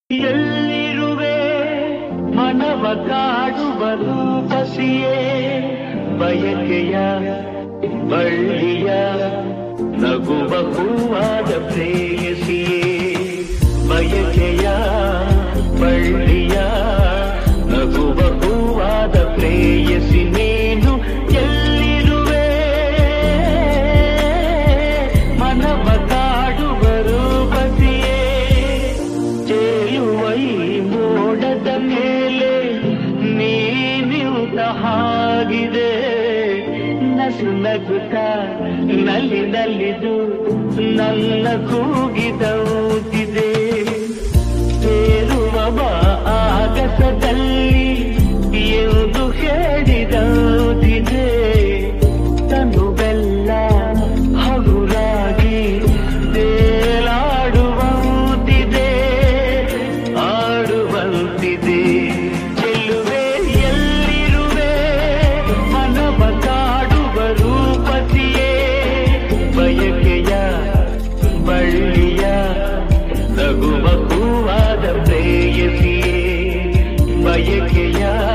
ಎಲ್ಲಿರುವೆ ಮನವ ಕಾಡುವ ರೂಪಸಿಯೇ ಬಯಕೆಯ ಬಳ್ಳಿಯ ನಗುವ ಹೂವಾದ ಪ್ರೇಯಸಿಯೇ ಬಯಕೆಯ ಬಳ್ಳಿಯ ನಗುವ ಹೂವಾದ ಪ್ರೇಯಸಿ ನೀನು ಎಲ್ಲಿರುವೆ ಮನವ ಕಾಡುವ ರೂಪಸಿಯೇ ತೇಲುವ ಈ ಮೋಡದ ಮೇಲೆ ನೀನಿಯುತ ಹಾಗಿದೆ ನಸು ನಗುತ್ತ ನಲ್ಲಿ ನಲ್ಲಿದು ನನ್ನ ಕೂಗಿದೌತಿದೆ ತೇಲುವ ಬಾ ಆಗಸದಲ್ಲಿ ಎಂದು ಹೇಳಿದೌತಿದೆ ತನುವೆಲ್ಲ ಹಗುರಾಗಿ ತೇಲಾಡುವಂತಿದೆ ಆಡುವಂತಿದೆ ಚೆಲ್ಲುವೆ ಎಲ್ಲಿರುವೆ ಮನವ ಕಾಡುವ ರೂಪತಿಯೇ ಬಯಕೆಯ ಬಳ್ಳಿಯ ನಗುವ ಹೂವಾದ ಪ್ರೇಯಸಿಯೇ ಬಯಕೆಯ